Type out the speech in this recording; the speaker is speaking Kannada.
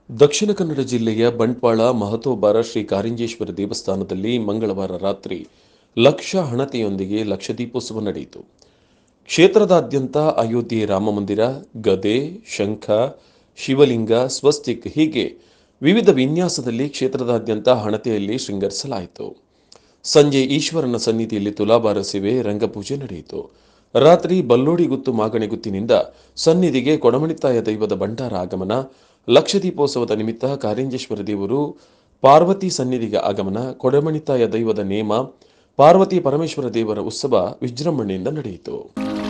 ದಕ್ಷಿಣ ಕನ್ನಡ ಜಿಲ್ಲೆಯ ಬಂಟ್ವಾಳ ಮಹತೋಬಾರ ಶ್ರೀ ಕಾರಿಂಜೇಶ್ವರ ದೇವಸ್ಥಾನದಲ್ಲಿ ಮಂಗಳವಾರ ರಾತ್ರಿ ಲಕ್ಷ ಹಣತೆಯೊಂದಿಗೆ ಲಕ್ಷದೀಪೋತ್ಸವ ನಡೆಯಿತು ಕ್ಷೇತ್ರದಾದ್ಯಂತ ಅಯೋಧ್ಯೆ ರಾಮಮಂದಿರ ಗದೆ ಶಂಖ ಶಿವಲಿಂಗ ಸ್ವಸ್ತಿಕ್ ಹೀಗೆ ವಿವಿಧ ವಿನ್ಯಾಸದಲ್ಲಿ ಕ್ಷೇತ್ರದಾದ್ಯಂತ ಹಣತೆಯಲ್ಲಿ ಶೃಂಗರಿಸಲಾಯಿತು ಸಂಜೆ ಈಶ್ವರನ ಸನ್ನಿಧಿಯಲ್ಲಿ ತುಲಾಭಾರ ಸೇವೆ ರಂಗಪೂಜೆ ನಡೆಯಿತು ರಾತ್ರಿ ಬಲ್ಲೋಡಿ ಗುತ್ತು ಮಾಗಣೆ ಗುತ್ತಿನಿಂದ ಸನ್ನಿಧಿಗೆ ಕೊಡಮಣಿತಾಯ ದೈವದ ಭಂಡಾರ ಆಗಮನ ಲಕ್ಷದೀಪೋತ್ಸವದ ನಿಮಿತ್ತ ಕಾರಿಂಜೇಶ್ವರ ದೇವರು ಪಾರ್ವತಿ ಸನ್ನಿಧಿಗೆ ಆಗಮನ ಕೊಡಮಣಿತಾಯ ದೈವದ ನೇಮ ಪಾರ್ವತಿ ಪರಮೇಶ್ವರ ದೇವರ ಉತ್ಸವ ವಿಜೃಂಭಣೆಯಿಂದ ನಡೆಯಿತು